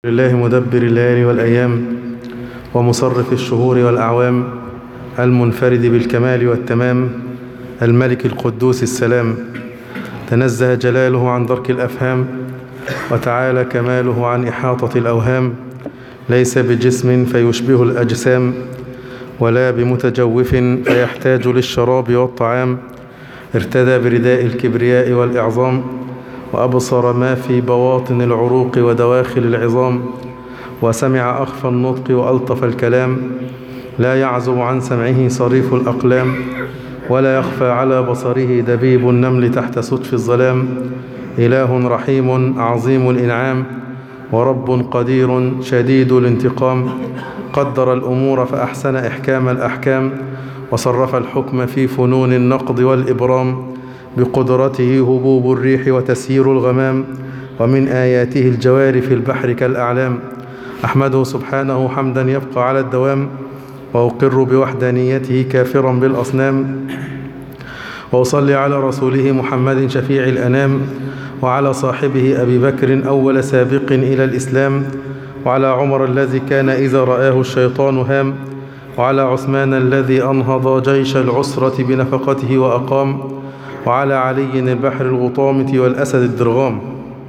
لله مدبر الليالي والأيام ومصرف الشهور والأعوام المنفرد بالكمال والتمام الملك القدوس السلام تنزه جلاله عن درك الأفهام وتعالى كماله عن إحاطة الأوهام ليس بجسم فيشبه الأجسام ولا بمتجوف فيحتاج للشراب والطعام ارتدى برداء الكبرياء والإعظام وأبصر ما في بواطن العروق ودواخل العظام وسمع أخفى النطق وألطف الكلام لا يعزب عن سمعه صريف الأقلام ولا يخفى على بصره دبيب النمل تحت سطف الظلام إله رحيم عظيم الإنعام ورب قدير شديد الانتقام قدر الأمور فأحسن إحكام الأحكام وصرف الحكم في فنون النقض والإبرام بقدرته هبوب الريح وتسيير الغمام ومن آياته الجوار في البحر كالأعلام أحمده سبحانه حمدا يبقى على الدوام وأقر بوحدانيته كافرا بالأصنام وأصلي على رسوله محمد شفيع الأنام وعلى صاحبه أبي بكر أول سابق إلى الإسلام وعلى عمر الذي كان إذا رآه الشيطان هام وعلى عثمان الذي أنهض جيش العسرة بنفقته وأقام وعلى علي البحر الغطامة والأسد الدرغام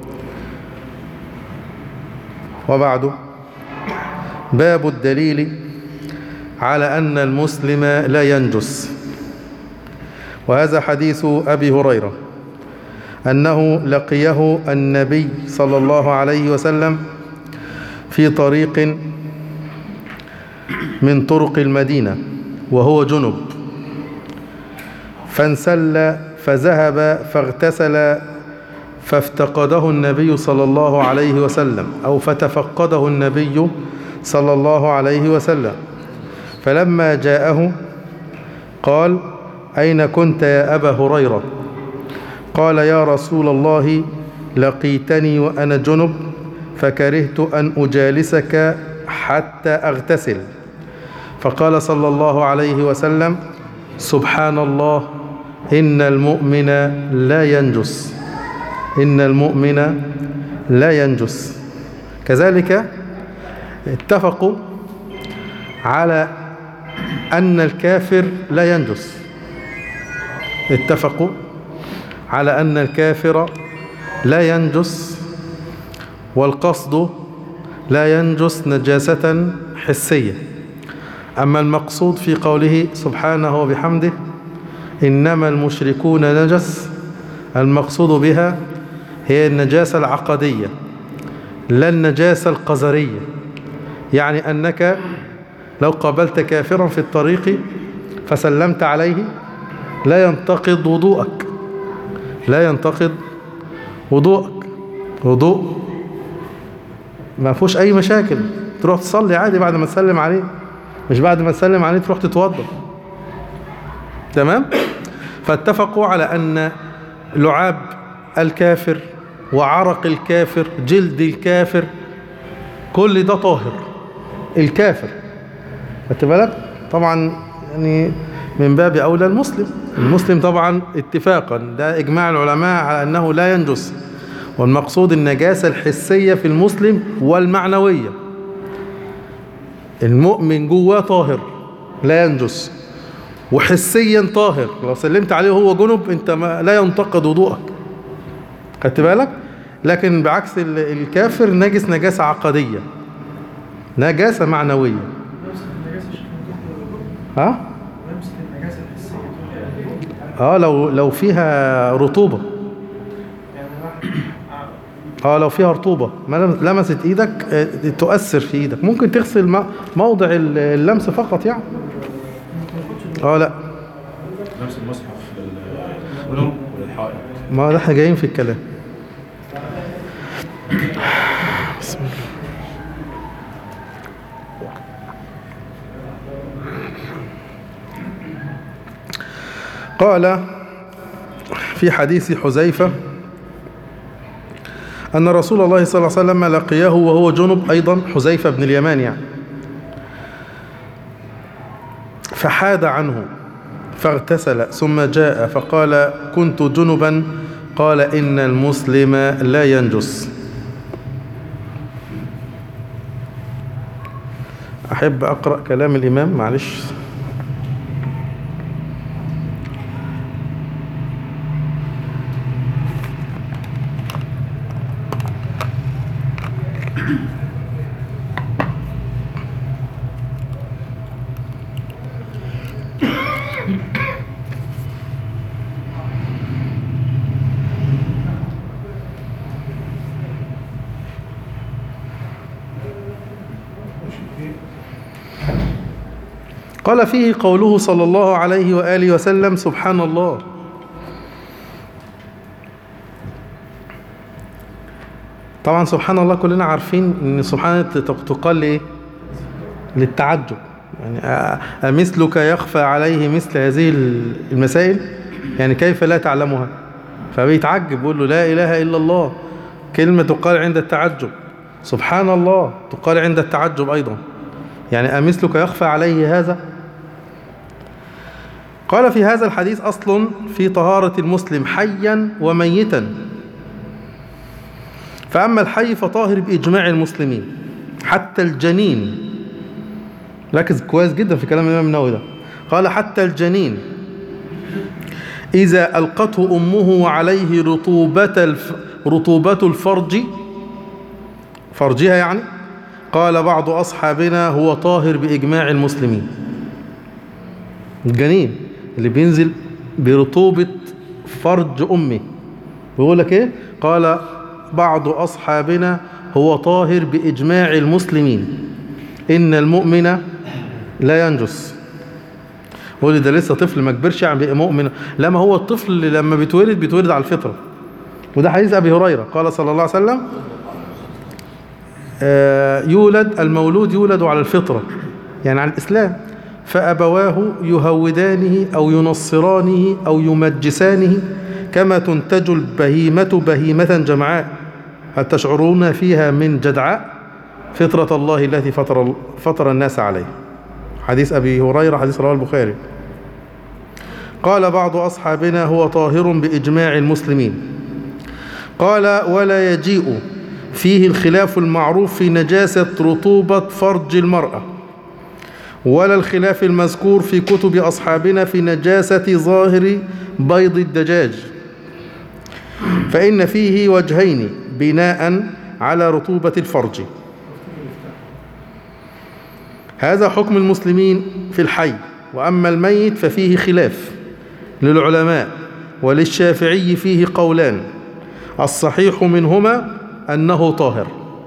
وبعد باب الدليل على أن المسلم لا ينجس وهذا حديث أبي هريرة أنه لقيه النبي صلى الله عليه وسلم في طريق من طرق المدينة وهو جنب فانسل فذهب فاغتسل فافتقده النبي صلى الله عليه وسلم أو فتفقده النبي صلى الله عليه وسلم فلما جاءه قال أين كنت يا أبا هريرة قال يا رسول الله لقيتني وأنا جنب فكرهت أن أجالسك حتى أغتسل فقال صلى الله عليه وسلم سبحان الله إن المؤمن لا ينجس إن المؤمن لا ينجس كذلك اتفقوا على أن الكافر لا ينجس اتفقوا على أن الكافر لا ينجس والقصد لا ينجس نجاسة حسية أما المقصود في قوله سبحانه وبحمده إنما المشركون نجس المقصود بها هي النجاسة العقدية لا النجاسة القذرية يعني أنك لو قابلت كافرا في الطريق فسلمت عليه لا ينتقض وضوءك لا ينتقض وضوءك وضوء ما فيهوش أي مشاكل تروح تصلي عادي بعد ما تسلم عليه مش بعد ما تسلم عليه تروح تتوضا تمام فاتفقوا على أن لعاب الكافر وعرق الكافر جلد الكافر كل ده طاهر الكافر خدت بالك طبعا يعني من باب أولى المسلم المسلم طبعا اتفاقا ده إجماع العلماء على أنه لا ينجس والمقصود النجاسة الحسية في المسلم والمعنوية المؤمن جواه طاهر لا ينجس وحسيا طاهر لو سلمت عليه وهو جنب انت ما لا ينتقد وضوءك خدت بالك لكن بعكس الكافر نجس نجاسة عقدية نجاسة معنوية ها اه لو لو فيها رطوبة اه لو فيها رطوبة ما لمست ايدك تؤثر في ايدك ممكن تغسل موضع اللمس فقط يعني اه لا نفس المصحف للجنوب وللحائط ما ده احنا جايين في الكلام بسم الله قال في حديث حذيفة أن رسول الله صلى الله عليه وسلم لقيه وهو جنب أيضا حذيفة بن اليمان يعني فحاد عنه فاغتسل ثم جاء فقال كنت جنبا قال إن المسلم لا ينجس أحب أقرأ كلام الإمام معلش قال فيه قوله صلى الله عليه وآله وسلم سبحان الله طبعا سبحان الله كلنا عارفين ان سبحان تقال لايه للتعجب يعني أ- أمثلك يخفى عليه مثل هذه المسائل يعني كيف لا تعلمها فبيتعجب يقول له لا إله إلا الله كلمة تقال عند التعجب سبحان الله تقال عند التعجب أيضا يعني أمثلك يخفى عليه هذا قال في هذا الحديث أصل في طهارة المسلم حيا وميتا فأما الحي فطاهر بإجماع المسلمين حتى الجنين ركز كويس جدا في كلام الإمام النووي ده قال حتى الجنين إذا ألقته أمه وعليه رطوبة الف... رطوبة الفرج فرجها يعني قال بعض أصحابنا هو طاهر بإجماع المسلمين الجنين اللي بينزل برطوبة فرج أمه ويقول لك إيه قال بعض أصحابنا هو طاهر بإجماع المسلمين إن المؤمن لا ينجس هو ده لسه طفل ما كبرش يعني بقى مؤمن لما هو الطفل اللي لما بيتولد بيتولد على الفطرة وده حديث أبي هريرة قال صلى الله عليه وسلم آه، يولد المولود يولد على الفطرة يعني على الإسلام فأبواه يهودانه أو ينصرانه أو يمجسانه كما تنتج البهيمة بهيمة جمعاء هل تشعرون فيها من جدعاء فطرة الله التي فطر, فطر الناس عليه حديث أبي هريرة حديث رواه البخاري قال بعض أصحابنا هو طاهر بإجماع المسلمين قال ولا يجيء فيه الخلاف المعروف في نجاسة رطوبة فرج المرأة ولا الخلاف المذكور في كتب أصحابنا في نجاسة ظاهر بيض الدجاج فإن فيه وجهين بناء على رطوبة الفرج هذا حكم المسلمين في الحي وأما الميت ففيه خلاف للعلماء وللشافعي فيه قولان الصحيح منهما أنه طاهر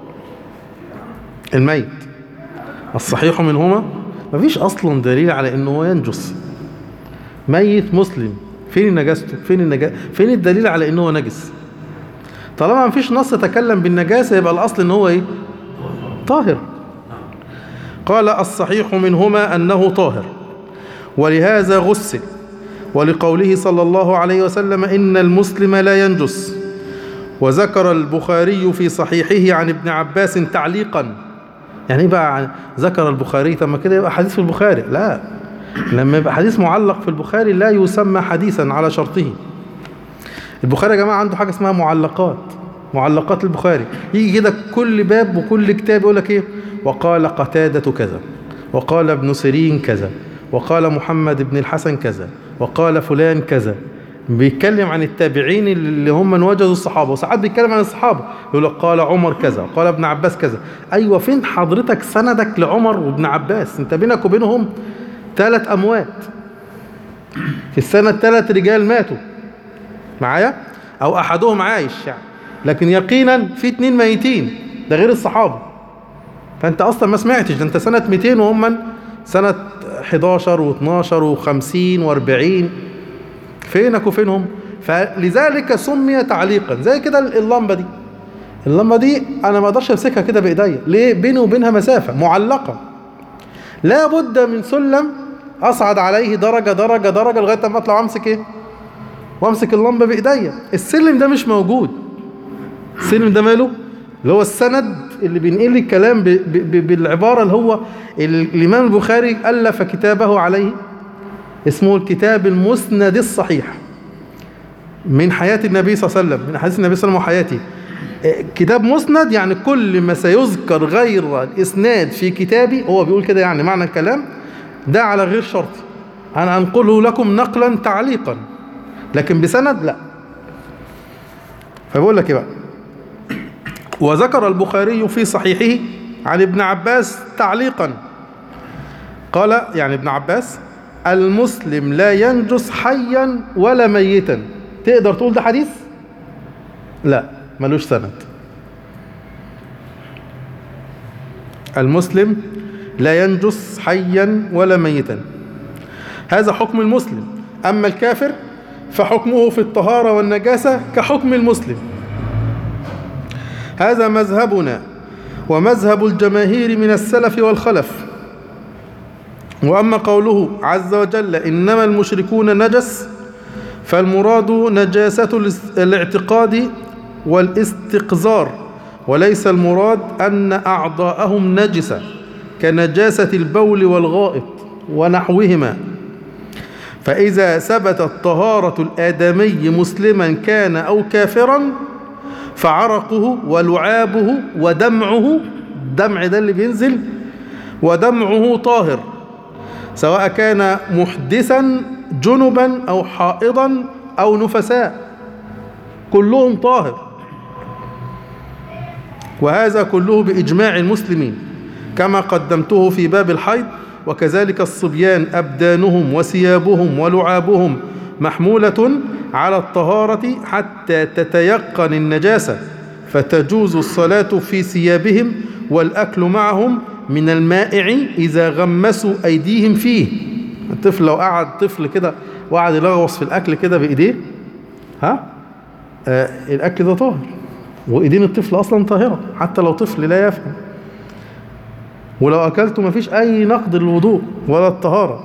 الميت الصحيح منهما مفيش أصلا دليل على أنه ينجس ميت مسلم فين نجاسته فين النجا... فين الدليل على أنه نجس طالما مفيش نص تكلم بالنجاسة يبقى الأصل أنه هو إيه طاهر قال الصحيح منهما أنه طاهر ولهذا غسل ولقوله صلى الله عليه وسلم إن المسلم لا ينجس وذكر البخاري في صحيحه عن ابن عباس تعليقا يعني ايه بقى عن- ذكر البخاري طب ما كده يبقى حديث في البخاري لا لما يبقى حديث معلق في البخاري لا يسمى حديثا على شرطه البخاري يا جماعة عنده حاجة اسمها معلقات معلقات البخاري يجي كده كل باب وكل كتاب يقول لك ايه وقال قتادة كذا وقال ابن سيرين كذا وقال محمد بن الحسن كذا وقال فلان كذا بيتكلم عن التابعين اللي هم من وجدوا الصحابة وساعات بيتكلم عن الصحابة يقول لك قال عمر كذا قال ابن عباس كذا أيوة فين حضرتك سندك لعمر وابن عباس انت بينك وبينهم ثلاث أموات في السنة ثلاث رجال ماتوا معايا أو أحدهم عايش يعني لكن يقينا في اتنين ميتين ده غير الصحابة فأنت أصلا ما سمعتش ده أنت سنة 200 وهم من سنة 11 و12 و50 و40 فينك وفينهم فلذلك سمي تعليقا زي كده اللمبة دي اللمبة دي أنا ما أقدرش أمسكها كده بإيديا ليه بيني وبينها مسافة معلقة لا بد من سلم أصعد عليه درجة درجة درجة لغاية ما أطلع أمسك إيه وأمسك اللمبة بإيديا السلم ده مش موجود السلم ده ماله اللي هو السند اللي بينقل لي الكلام ب ب ب بالعبارة اللي هو الإمام البخاري ألف كتابه عليه اسمه الكتاب المسند الصحيح من حياة النبي صلى الله عليه وسلم من حديث النبي صلى الله عليه وسلم وحياته كتاب مسند يعني كل ما سيذكر غير الإسناد في كتابي هو بيقول كده يعني معنى الكلام ده على غير شرطي أنا أنقله لكم نقلا تعليقا لكن بسند لا فبقول لك إيه بقى وذكر البخاري في صحيحه عن ابن عباس تعليقا قال يعني ابن عباس المسلم لا ينجس حيا ولا ميتا تقدر تقول ده حديث لا ملوش سند المسلم لا ينجس حيا ولا ميتا هذا حكم المسلم أما الكافر فحكمه في الطهارة والنجاسة كحكم المسلم هذا مذهبنا ومذهب الجماهير من السلف والخلف وأما قوله عز وجل إنما المشركون نجس فالمراد نجاسة الاعتقاد والاستقذار وليس المراد أن أعضاءهم نجسة كنجاسة البول والغائط ونحوهما فإذا ثبتت طهارة الآدمي مسلما كان أو كافرا فعرقه ولعابه ودمعه الدمع ده اللي بينزل ودمعه طاهر سواء كان محدثا جنبا أو حائضا أو نفساء كلهم طاهر وهذا كله بإجماع المسلمين كما قدمته في باب الحيض وكذلك الصبيان أبدانهم وثيابهم ولعابهم محمولة على الطهارة حتى تتيقن النجاسة فتجوز الصلاة في ثيابهم والأكل معهم من المائع إذا غمسوا أيديهم فيه الطفل لو قعد طفل كده وقعد يلغوص في الأكل كده بإيديه ها آه الأكل ده طاهر وإيدين الطفل أصلا طاهرة حتى لو طفل لا يفهم ولو أكلته مفيش أي نقد للوضوء ولا الطهارة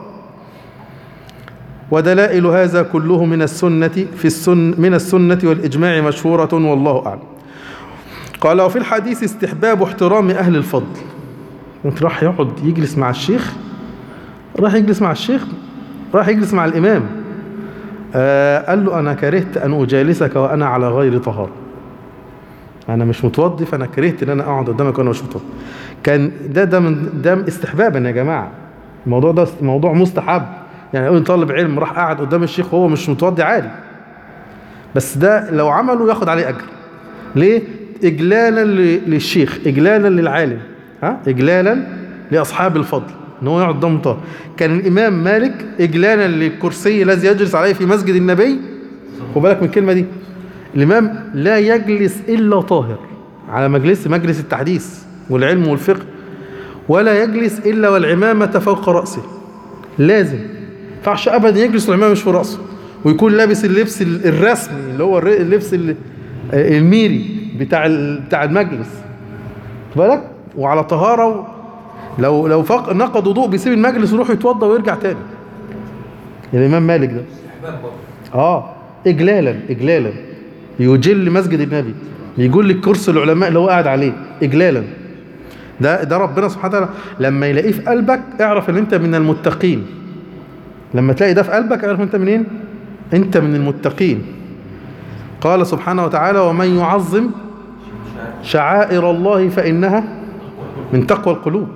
ودلائل هذا كله من السنة في السن من السنة والإجماع مشهورة والله أعلم قال وفي الحديث استحباب احترام أهل الفضل انت راح يقعد يجلس مع الشيخ راح يجلس مع الشيخ راح يجلس مع الإمام آه قال له أنا كرهت أن أجالسك وأنا على غير طهارة أنا مش متوضي فأنا كرهت أن أنا أقعد قدامك وأنا مش متوضي كان ده ده من ده استحبابا يا جماعة الموضوع ده موضوع مستحب يعني يقول طالب علم راح قاعد قدام الشيخ وهو مش متوضي عادي بس ده لو عمله ياخد عليه أجر ليه؟ إجلالا للشيخ إجلالا للعالم ها إجلالا لأصحاب الفضل ان هو يقعد قدام طاهر كان الإمام مالك إجلالا للكرسي الذي يجلس عليه في مسجد النبي خد بالك من الكلمة دي الإمام لا يجلس إلا طاهر على مجلس مجلس التحديث والعلم والفقه ولا يجلس إلا والعمامة فوق رأسه لازم ينفعش أبدا يجلس والعمامة مش في رأسه ويكون لابس اللبس الرسمي اللي هو اللبس الميري بتاع بتاع المجلس بالك وعلى طهارة لو لو فق نقض وضوء بيسيب المجلس ويروح يتوضى ويرجع تاني الإمام مالك ده اه إجلالا إجلالا يجل مسجد النبي يقول لك كرسي العلماء اللي هو قاعد عليه إجلالا ده ده ربنا سبحانه وتعالى لما يلاقيه في قلبك اعرف ان انت من المتقين لما تلاقي ده في قلبك اعرف انت منين انت من المتقين قال سبحانه وتعالى ومن يعظم شعائر الله فإنها من تقوى القلوب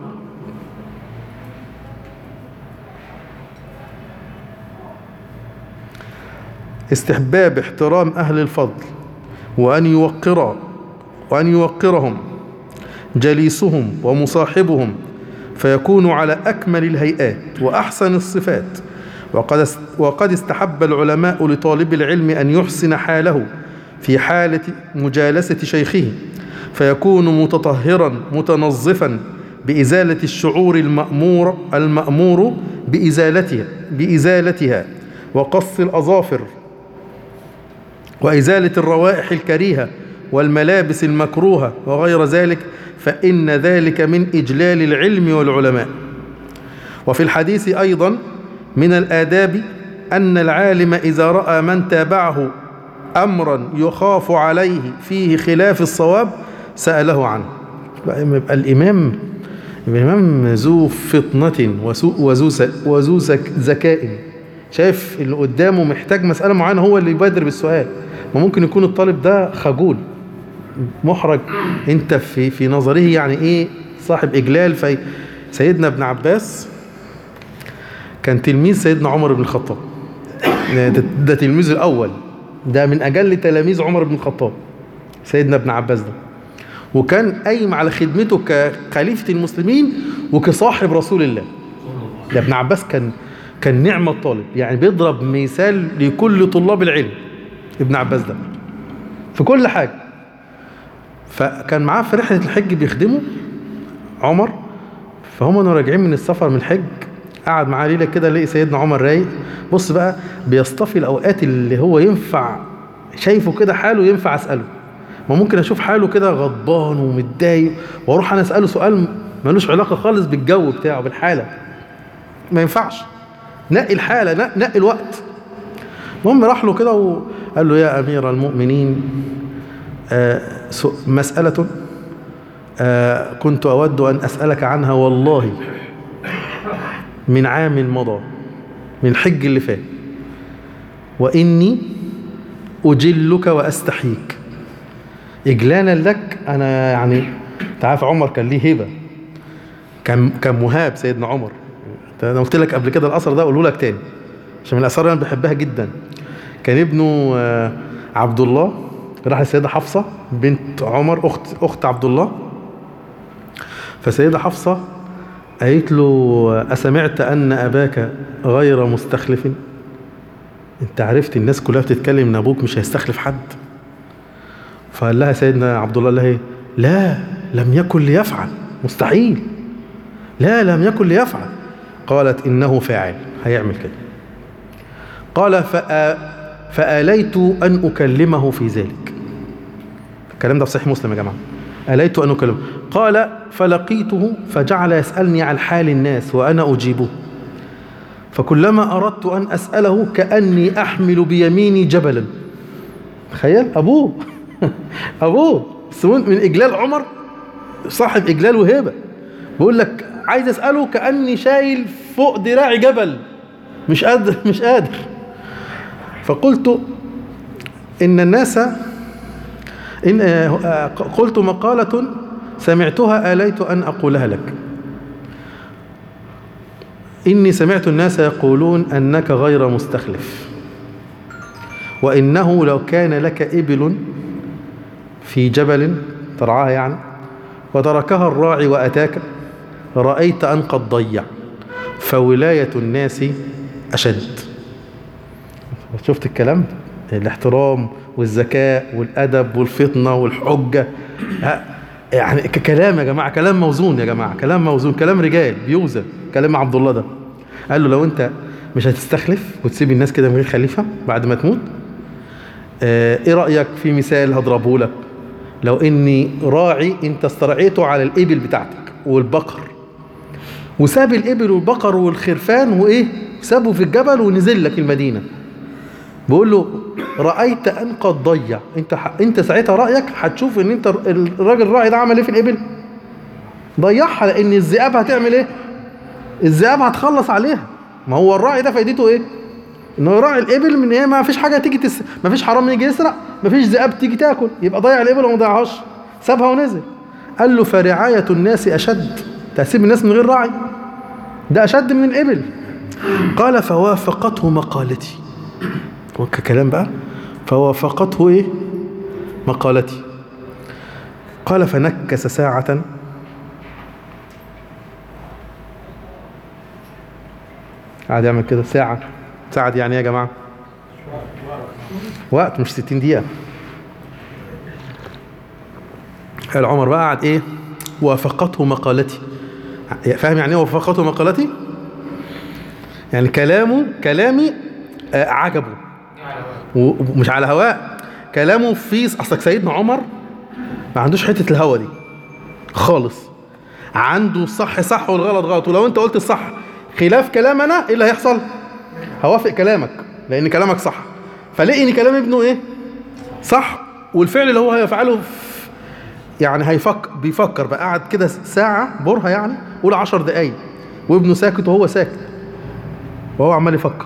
استحباب احترام أهل الفضل وأن يوقر وأن يوقرهم جليسهم ومصاحبهم فيكون على أكمل الهيئات وأحسن الصفات وقد وقد استحب العلماء لطالب العلم أن يحسن حاله في حالة مجالسة شيخه فيكون متطهرا متنظفا بإزالة الشعور المأمور المأمور بإزالتها بإزالتها وقص الأظافر وإزالة الروائح الكريهة والملابس المكروهة وغير ذلك فإن ذلك من إجلال العلم والعلماء وفي الحديث أيضا من الآداب أن العالم إذا رأى من تابعه أمرا يخاف عليه فيه خلاف الصواب سأله عنه يبقى الإمام الإمام ذو فطنة وذو وذو ذكاء شايف اللي قدامه محتاج مسألة معينة هو اللي يبادر بالسؤال ما ممكن يكون الطالب ده خجول محرج انت في في نظره يعني ايه صاحب اجلال في سيدنا ابن عباس كان تلميذ سيدنا عمر بن الخطاب ده, ده تلميذه الاول ده من اجل تلاميذ عمر بن الخطاب سيدنا ابن عباس ده وكان قايم على خدمته كخليفه المسلمين وكصاحب رسول الله ده ابن عباس كان كان نعم الطالب يعني بيضرب مثال لكل طلاب العلم ابن عباس ده في كل حاجة فكان معاه في رحلة الحج بيخدمه عمر فهم كانوا راجعين من السفر من الحج قعد معاه ليلة كده لقي سيدنا عمر رايق بص بقى بيصطفي الأوقات اللي هو ينفع شايفه كده حاله ينفع أسأله ما ممكن أشوف حاله كده غضبان ومتضايق وأروح أنا أسأله سؤال ملوش علاقة خالص بالجو بتاعه بالحالة ما ينفعش نقي الحالة نقي الوقت المهم راح له كده وقال له يا أمير المؤمنين آه مسألة آه كنت أود أن أسألك عنها والله من عام مضى من الحج اللي فات وإني أجلك وأستحييك إجلالا لك أنا يعني تعرف عمر كان ليه هبة كان كان مهاب سيدنا عمر انا قلت لك قبل كده الاثر ده اقوله لك تاني عشان من الاثار اللي انا بحبها جدا كان ابنه عبد الله راح للسيده حفصه بنت عمر اخت اخت عبد الله فسيده حفصه قالت له اسمعت ان اباك غير مستخلف انت عرفت الناس كلها بتتكلم ان ابوك مش هيستخلف حد فقال لها سيدنا عبد الله لها لا لم يكن ليفعل مستحيل لا لم يكن ليفعل قالت إنه فاعل هيعمل كده قال فأ... فآليت أن أكلمه في ذلك الكلام ده في صحيح مسلم يا جماعة آليت أن أكلمه قال فلقيته فجعل يسألني عن حال الناس وأنا أجيبه فكلما أردت أن أسأله كأني أحمل بيميني جبلا تخيل أبوه أبوه من إجلال عمر صاحب إجلال وهيبة بيقول لك عايز اساله كاني شايل فوق دراعي جبل مش قادر مش قادر فقلت ان الناس ان قلت مقاله سمعتها اليت ان اقولها لك اني سمعت الناس يقولون انك غير مستخلف وانه لو كان لك ابل في جبل ترعاها يعني وتركها الراعي واتاك رأيت أن قد ضيع فولاية الناس أشد شفت الكلام الاحترام والذكاء والأدب والفطنة والحجة يعني كلام يا جماعة كلام موزون يا جماعة كلام موزون كلام رجال بيوزن كلام عبد الله ده قال له لو أنت مش هتستخلف وتسيب الناس كده من غير خليفة بعد ما تموت اه ايه رأيك في مثال هضربه لك لو اني راعي انت استرعيته على الابل بتاعتك والبقر وساب الإبل والبقر والخرفان وإيه سابه في الجبل ونزل لك المدينة بيقول له رأيت أن قد ضيع أنت ح... أنت ساعتها رأيك هتشوف إن أنت الراجل الراعي ده عمل إيه في الإبل ضيعها لأن الذئاب هتعمل إيه الذئاب هتخلص عليها ما هو الراعي ده فايدته إيه إن هو يراعي الإبل من إيه ما فيش حاجة تيجي تس... ما فيش حرام يجي يسرق ما فيش ذئاب تيجي تاكل يبقى ضيع الإبل وما ضيعهاش سابها ونزل قال له فرعاية الناس أشد تسيب الناس من غير راعي ده أشد من الإبل قال فوافقته مقالتي وككلام بقى فوافقته إيه مقالتي قال فنكس ساعة قعد يعمل كده ساعة ساعة دي يعني ايه يا جماعة وقت مش 60 دقيقة قال عمر بقى قعد ايه وافقته مقالتي فاهم يعني ايه وافقته مقالتي يعني كلامه كلامي آه عجبه ومش على هواء كلامه في اصلك سيدنا عمر ما عندوش حته الهوى دي خالص عنده الصح صح والغلط غلط ولو انت قلت الصح خلاف كلام انا ايه اللي هيحصل هوافق كلامك لان كلامك صح فلقي ان كلام ابنه ايه صح والفعل اللي هو هيفعله يعني هيفكر بيفكر بقى قاعد كده ساعة برهة يعني قول عشر دقايق وابنه ساكت وهو ساكت وهو عمال يفكر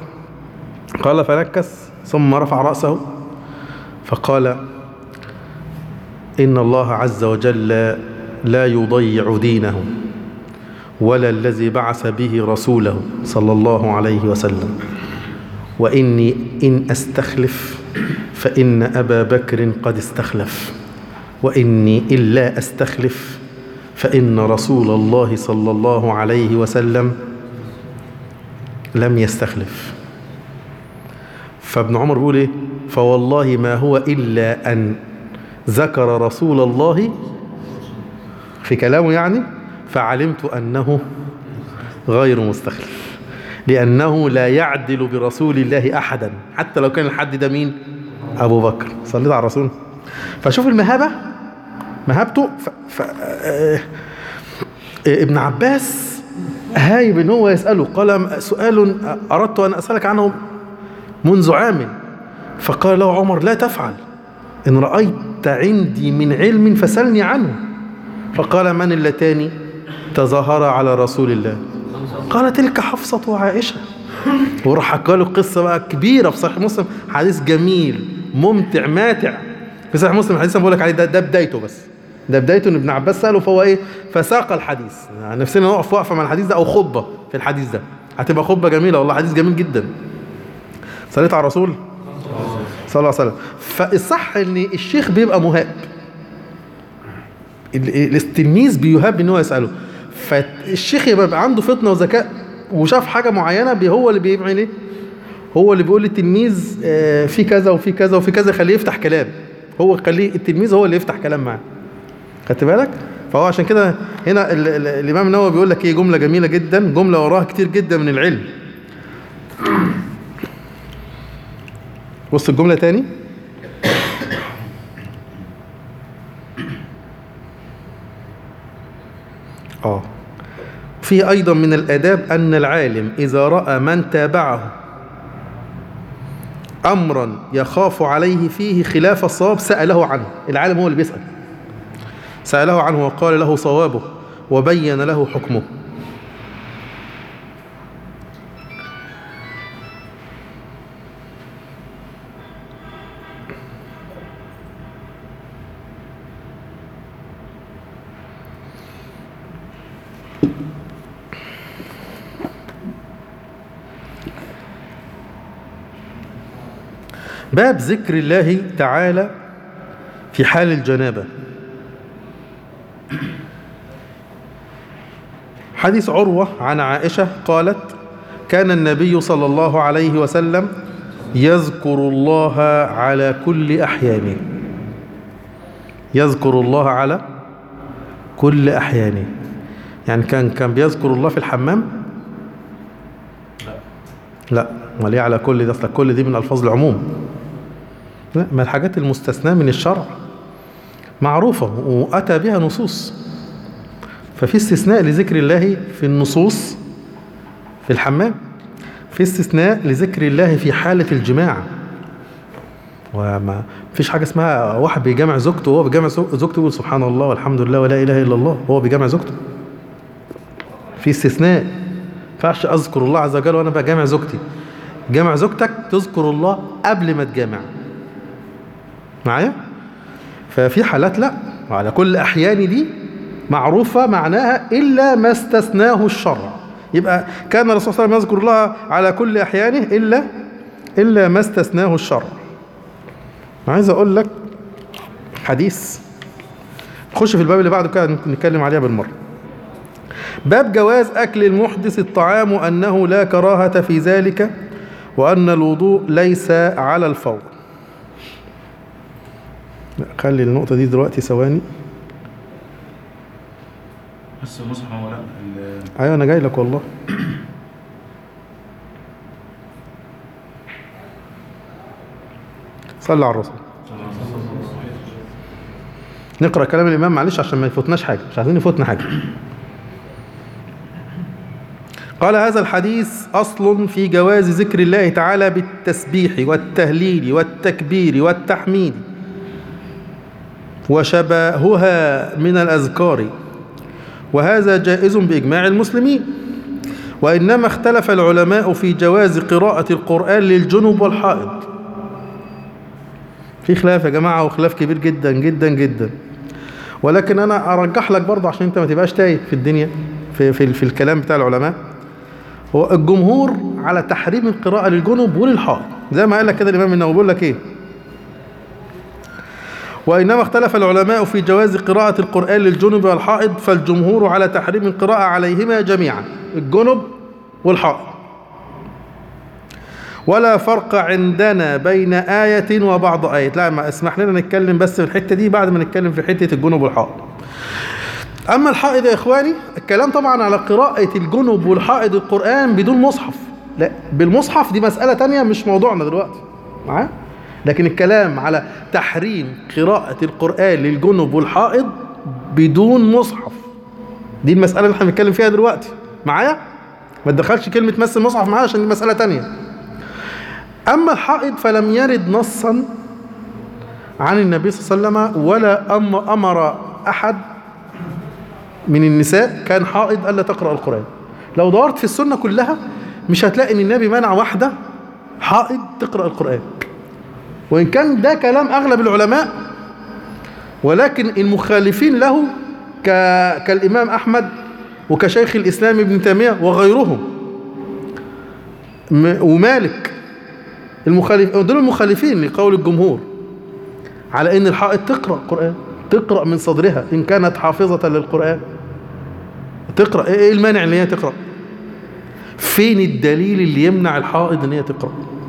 قال فنكس ثم رفع رأسه فقال إن الله عز وجل لا يضيع دينه ولا الذي بعث به رسوله صلى الله عليه وسلم وإني إن أستخلف فإن أبا بكر قد استخلف وإني إلا أستخلف فإن رسول الله صلى الله عليه وسلم لم يستخلف فابن عمر بيقول ايه فوالله ما هو إلا أن ذكر رسول الله في كلامه يعني فعلمت أنه غير مستخلف لأنه لا يعدل برسول الله أحدا حتى لو كان الحد ده مين أبو بكر صليت على الرسول فشوف المهابة مهابته ف... ف... آه... ابن عباس هايب ان هو يسأله قال سؤال أردت أن أسألك عنه منذ عام فقال له عمر لا تفعل إن رأيت عندي من علم فسلني عنه فقال من اللتان تظاهر على رسول الله قال تلك حفصة وعائشة وراح حكى له قصة بقى كبيرة في صحيح مسلم حديث جميل ممتع ماتع في صحيح مسلم الحديث بقول لك عليه ده, ده بدايته بس ده بدايته ان ابن عباس سأله فهو ايه فساق الحديث يعني نفسنا نقف وقفة مع الحديث ده او خطبة في الحديث ده هتبقى خطبة جميلة والله حديث جميل جدا صليت على الرسول صلى الله عليه وسلم فالصح ان الشيخ بيبقى مهاب التلميذ بيهاب ان هو يساله فالشيخ يبقى عنده فطنه وذكاء وشاف حاجه معينه هو اللي بيعمل ايه هو اللي بيقول للتلميذ آه في كذا وفي كذا وفي كذا خليه يفتح كلام هو خليه التلميذ هو اللي يفتح كلام معاه خدت بالك فهو عشان كده هنا ال ال الامام النووي بيقول لك ايه جمله جميله جدا جمله وراها كتير جدا من العلم بص الجمله تاني آه في أيضا من الآداب أن العالم إذا رأى من تابعه أمرا يخاف عليه فيه خلاف الصواب سأله عنه العالم هو اللي بيسأل سأله عنه وقال له صوابه وبين له حكمه باب ذكر الله تعالى في حال الجنابة حديث عروة عن عائشة قالت كان النبي صلى الله عليه وسلم يذكر الله على كل أحيانه يذكر الله على كل أحيانه يعني كان كان بيذكر الله في الحمام لا امال ايه على كل ده اصل كل دي من الفاظ العموم لا ما الحاجات المستثناة من الشرع معروفة وأتى بها نصوص ففي استثناء لذكر الله في النصوص في الحمام في استثناء لذكر الله في حالة الجماع وما فيش حاجة اسمها واحد بيجمع زوجته وهو بيجمع زوجته يقول سبحان الله والحمد لله ولا إله إلا الله وهو بيجمع زوجته في استثناء ينفعش أذكر الله عز وجل وأنا بجمع زوجتي جمع زوجتك تذكر الله قبل ما تجمع معايا ففي حالات لا وعلى كل أحيان دي معروفة معناها إلا ما استثناه الشرع يبقى كان الرسول صلى الله عليه وسلم يذكر الله على كل أحيانه إلا إلا ما استثناه الشرع عايز أقول لك حديث خش في الباب اللي بعده كده نتكلم عليها بالمرة باب جواز أكل المحدث الطعام وأنه لا كراهة في ذلك وأن الوضوء ليس على الفور خلي النقطة دي دلوقتي ثواني بس المصحف هو لا ال- أيوة أنا جاي لك والله صلى على الرسول نقرأ كلام الإمام معلش عشان ما يفوتناش حاجة مش عايزين يفوتنا حاجة قال هذا الحديث أصل في جواز ذكر الله تعالى بالتسبيح والتهليل والتكبير والتحميد وشبهها من الأذكار وهذا جائز بإجماع المسلمين وإنما اختلف العلماء في جواز قراءة القرآن للجنوب والحائض في خلاف يا جماعة وخلاف كبير جدا جدا جدا ولكن أنا أرجح لك برضه عشان أنت ما تبقاش تايه في الدنيا في, في, في الكلام بتاع العلماء هو الجمهور على تحريم القراءة للجنب وللحائط زي ما قال لك كده الإمام النووي بيقول لك إيه وإنما اختلف العلماء في جواز قراءة القرآن للجنب والحائض فالجمهور على تحريم القراءة عليهما جميعا الجنب والحائض ولا فرق عندنا بين آية وبعض آية لا ما اسمح لنا نتكلم بس في الحتة دي بعد ما نتكلم في حتة الجنب والحائض أما الحائض يا إخواني الكلام طبعا على قراءة الجنب والحائض القرآن بدون مصحف لا بالمصحف دي مسألة تانية مش موضوعنا دلوقتي معايا لكن الكلام على تحريم قراءة القرآن للجنب والحائض بدون مصحف دي المسألة اللي احنا بنتكلم فيها دلوقتي معايا ما تدخلش كلمة مس المصحف معايا عشان دي مسألة تانية أما الحائض فلم يرد نصا عن النبي صلى الله عليه وسلم ولا أم أمر أحد من النساء كان حائض ألا تقرأ القرآن لو دورت في السنة كلها مش هتلاقي ان النبي منع واحدة حائض تقرأ القرآن وإن كان ده كلام أغلب العلماء ولكن المخالفين له ك... كالإمام أحمد وكشيخ الإسلام ابن تيمية وغيرهم م... ومالك المخالف دول المخالفين لقول الجمهور على ان الحائض تقرأ القرآن تقرأ من صدرها إن كانت حافظة للقرآن تقرأ إيه المانع اللي هي تقرأ فين الدليل اللي يمنع الحائض ان هي تقرأ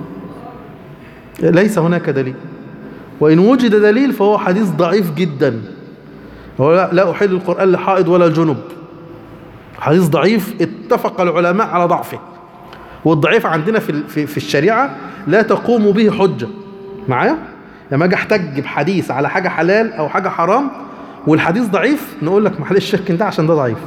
ليس هناك دليل وإن وجد دليل فهو حديث ضعيف جدا هو لا, لا أحل القرآن لحائض ولا جنب حديث ضعيف اتفق العلماء على ضعفه والضعيف عندنا في, في, في الشريعة لا تقوم به حجة معايا لما اجي احتج بحديث على حاجة حلال او حاجة حرام والحديث ضعيف نقول لك معلش شك ده عشان ده ضعيف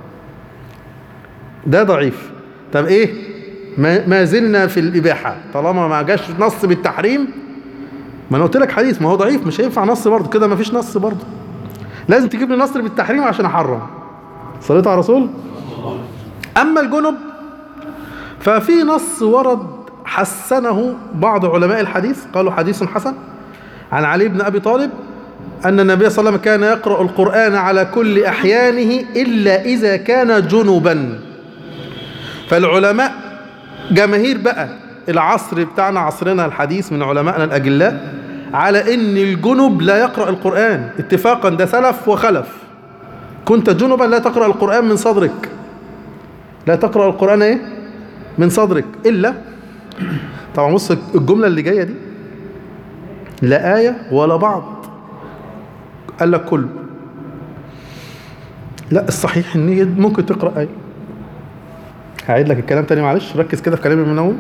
ده ضعيف طب ايه ما, ما زلنا في الاباحة طالما ما جاش نص بالتحريم ما انا قلت لك حديث ما هو ضعيف مش هينفع نص برضه كده ما فيش نص برضه لازم تجيب لي نص بالتحريم عشان احرم صليت على رسول اما الجنب ففي نص ورد حسنه بعض علماء الحديث قالوا حديث حسن عن علي بن أبي طالب أن النبي صلى الله عليه وسلم كان يقرأ القرآن على كل أحيانه إلا إذا كان جنبا فالعلماء جماهير بقى العصر بتاعنا عصرنا الحديث من علمائنا الأجلاء على أن الجنب لا يقرأ القرآن اتفاقا ده سلف وخلف كنت جنبا لا تقرأ القرآن من صدرك لا تقرأ القرآن ايه من صدرك إلا طبعا بص الجملة اللي جاية دي لا آية ولا بعض قال لك كله لا الصحيح ان ممكن تقرأ آية هعيد لك الكلام تاني معلش ركز كده في كلامي من أول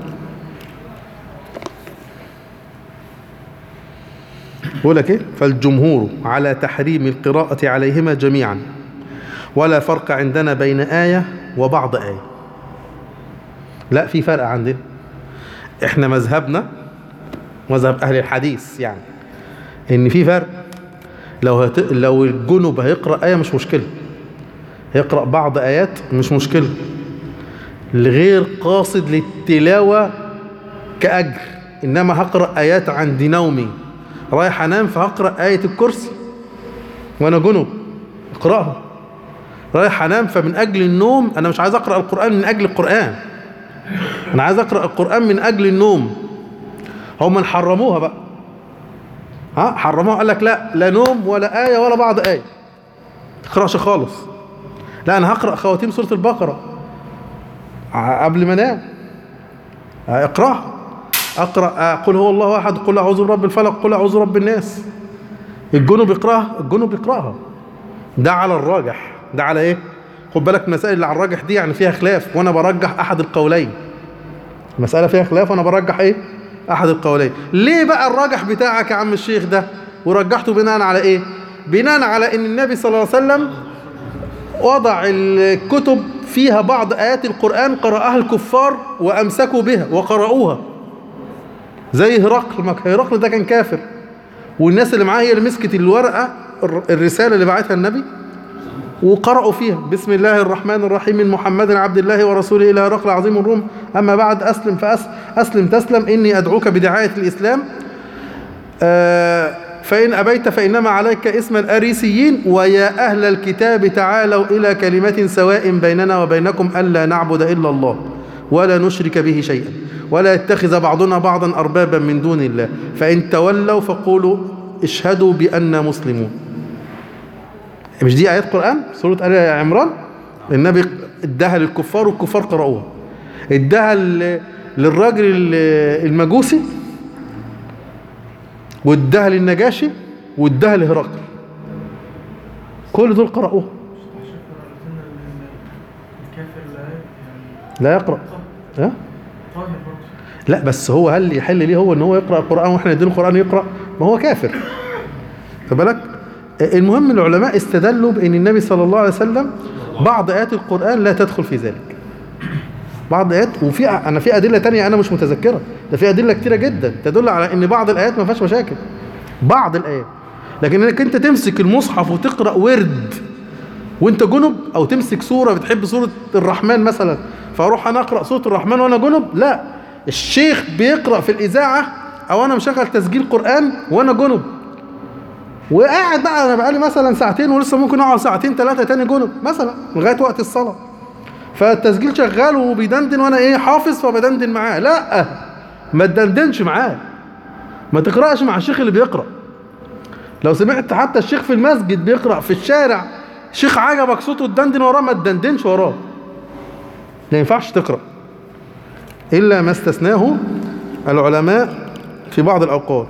بقول لك ايه فالجمهور على تحريم القراءة عليهما جميعا ولا فرق عندنا بين آية وبعض آية لا في فرق عندنا احنا مذهبنا مذهب اهل الحديث يعني ان في فرق لو هت... لو الجنب هيقرا ايه مش مشكله هيقرا بعض ايات مش مشكله الغير قاصد للتلاوه كاجر انما هقرا ايات عند نومي رايح انام فهقرا ايه الكرسي وانا جنب اقراها رايح انام فمن اجل النوم انا مش عايز اقرا القران من اجل القران انا عايز اقرا القران من اجل النوم هم حرموها بقى ها حرموها قال لك لا لا نوم ولا ايه ولا بعض ايه تقراش خالص لا انا هقرا خواتيم سوره البقره قبل ما انام اقراها اقرا قل هو الله احد قل اعوذ برب الفلق قل اعوذ برب الناس الجنوب يقراها الجنوب يقراها ده على الراجح ده على ايه خد بالك المسائل اللي على الراجح دي يعني فيها خلاف وانا برجح احد القولين المسألة فيها خلاف وانا برجح ايه احد القولين ليه بقى الراجح بتاعك يا عم الشيخ ده ورجحته بناء على ايه بناء على ان النبي صلى الله عليه وسلم وضع الكتب فيها بعض ايات القرآن قرأها الكفار وامسكوا بها وقرأوها زي هرقل ما هرقل ده كان كافر والناس اللي معاه هي اللي مسكت الورقة الرسالة اللي بعتها النبي وقرأوا فيها بسم الله الرحمن الرحيم من محمد عبد الله ورسوله إلى هرقل عظيم الروم أما بعد أسلم فأسلم تسلم إني أدعوك بدعاية الإسلام آه، فإن أبيت فإنما عليك اسم الأريسيين ويا أهل الكتاب تعالوا إلى كلمة سواء بيننا وبينكم ألا نعبد إلا الله ولا نشرك به شيئا ولا يتخذ بعضنا بعضا أربابا من دون الله فإن تولوا فقولوا اشهدوا بأننا مسلمون مش دي آيات قرآن سورة آل عمران النبي اداها للكفار والكفار قرأوها اداها ل- للراجل ال- المجوسي واداها للنجاشي واداها لهرقل كل دول قرأوها الكافر لا يعني لا يقرأ ها؟ طاهر برضه لا بس هو هل يحل ليه هو ان هو يقرأ القرآن واحنا نديله القرآن يقرأ ما هو كافر خد بالك المهم العلماء استدلوا بان النبي صلى الله عليه وسلم بعض ايات القرآن لا تدخل في ذلك بعض ايات وفي انا في ادله تانية انا مش متذكرها ده في ادله كتيره جدا تدل على ان بعض الايات ما فيهاش مشاكل بعض الايات لكن انك انت تمسك المصحف وتقرا ورد وانت جنب او تمسك سوره بتحب سوره الرحمن مثلا فاروح انا اقرا سوره الرحمن وانا جنب لا الشيخ بيقرا في الاذاعه او انا مشغل تسجيل قران وانا جنب وقاعد بقى انا بقالي مثلا ساعتين ولسه ممكن اقعد ساعتين ثلاثه تاني جنب مثلا لغايه وقت الصلاه فالتسجيل شغال وبيدندن وانا ايه حافظ فبدندن معاه لا ما تدندنش معاه ما تقراش مع الشيخ اللي بيقرا لو سمعت حتى الشيخ في المسجد بيقرا في الشارع شيخ عجبك صوته تدندن وراه ما تدندنش وراه ما ينفعش تقرا الا ما استثناه العلماء في بعض الاوقات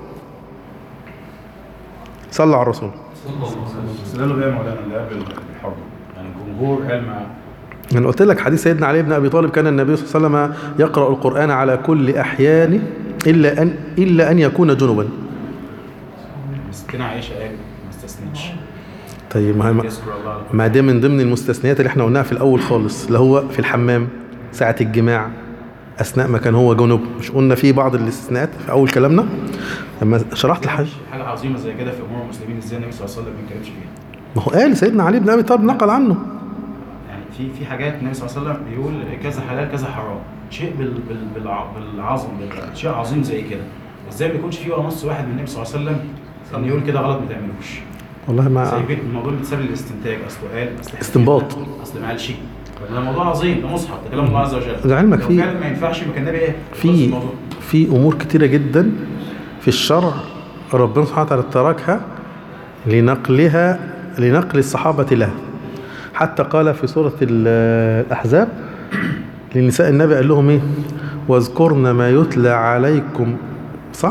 صلى على الرسول استدلوا بيها مولانا اللي قبل الحرب يعني الجمهور قال مع انا قلت لك حديث سيدنا علي بن ابي طالب كان النبي صلى الله عليه وسلم يقرا القران على كل احيانه الا ان الا ان يكون جنبا ستنا عائشه قال ما استثنتش طيب ما, ما- يذكر الله على ما ده من ضمن المستثنيات اللي احنا قلناها في الاول خالص اللي هو في الحمام ساعه الجماع اثناء ما كان هو جنب مش قلنا في بعض الاستثناءات في اول كلامنا لما شرحت الحج حاجه عظيمه زي كده في امور المسلمين ازاي النبي صلى الله عليه وسلم ما اتكلمش فيها ما هو قال سيدنا علي بن ابي طالب نقل عنه يعني في في حاجات النبي صلى الله عليه وسلم بيقول كذا حلال كذا حرام شيء بال بال بالع- بالعظم بال- شيء عظيم زي كده ازاي ما يكونش فيه ولا نص واحد من النبي صلى الله عليه وسلم ان يقول كده غلط ما تعملوش والله زي ما بيت الموضوع بيتسبب الاستنتاج اصله قال أصل إحنا استنباط. اصل ما قالش ده موضوع عظيم ده مصحف ده كلام الله عز وجل لعلمك لو في- فعلا ما ينفعش يبقى النبي ايه خلص في الموضوع. في امور كتيره جدا في الشرع ربنا سبحانه وتعالى تركها لنقلها لنقل الصحابه لها حتى قال في سوره ال- الاحزاب لنساء النبي قال لهم ايه واذكرن ما يتلى عليكم صح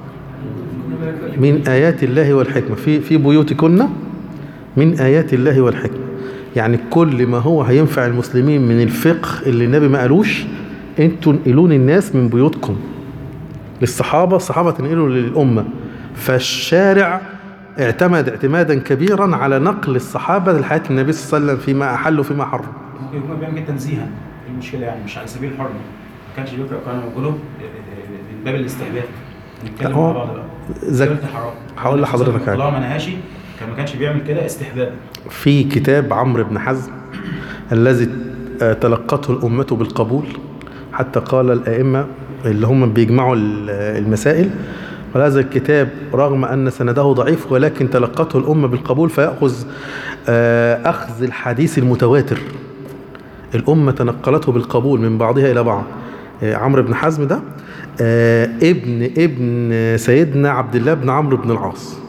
من ايات الله والحكمه في في بيوتكن من ايات الله والحكمه يعني كل ما هو هينفع المسلمين من الفقه اللي النبي ما قالوش انتوا انقلون الناس من بيوتكم للصحابه الصحابه تنقلوا للامه فالشارع اعتمد اعتمادا كبيرا على نقل الصحابه لحياه النبي صلى الله عليه وسلم فيما احل وفيما حرم ممكن يكون بيعمل كده تنزيها ايه المشكله يعني مش على سبيل الحرمه ما كانش بيقرا القران وجنوب من باب الاستهبال نتكلم هو مع بعض بقى زك- قلت حرام هقول لحضرتك حاجة. طالما ما نهاشي كان ما كانش بيعمل كده استحباب في كتاب عمرو بن حزم الذي آه، تلقته الأمة بالقبول حتى قال الأئمة اللي هم بيجمعوا ال- المسائل قال هذا الكتاب رغم أن سنده ضعيف ولكن تلقته الأمة بالقبول فيأخذ آه، أخذ الحديث المتواتر الأمة تنقلته بالقبول من بعضها إلى بعض آه، عمرو بن حزم ده آه، ابن ابن سيدنا عبد الله بن عمرو بن العاص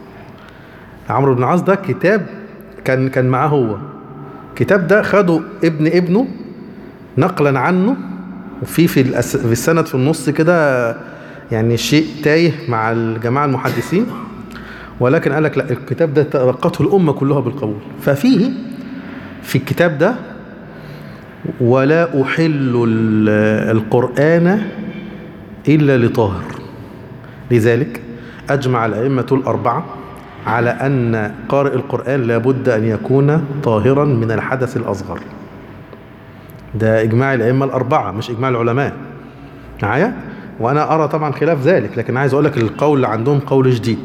عمرو بن العاص ده كتاب كان كان معاه هو الكتاب ده خده ابن ابنه نقلا عنه وفي في الأس... في السند في النص كده يعني شيء تايه مع الجماعه المحدثين ولكن قال لك لا الكتاب ده تلقته الامه كلها بالقبول ففيه في الكتاب ده ولا احل ال- القران الا لطاهر لذلك أجمع الأئمة الأربعة على أن قارئ القرآن لابد أن يكون طاهرا من الحدث الأصغر ده إجماع الأئمة الأربعة مش إجماع العلماء معايا وأنا أرى طبعا خلاف ذلك لكن عايز أقول لك القول اللي عندهم قول جديد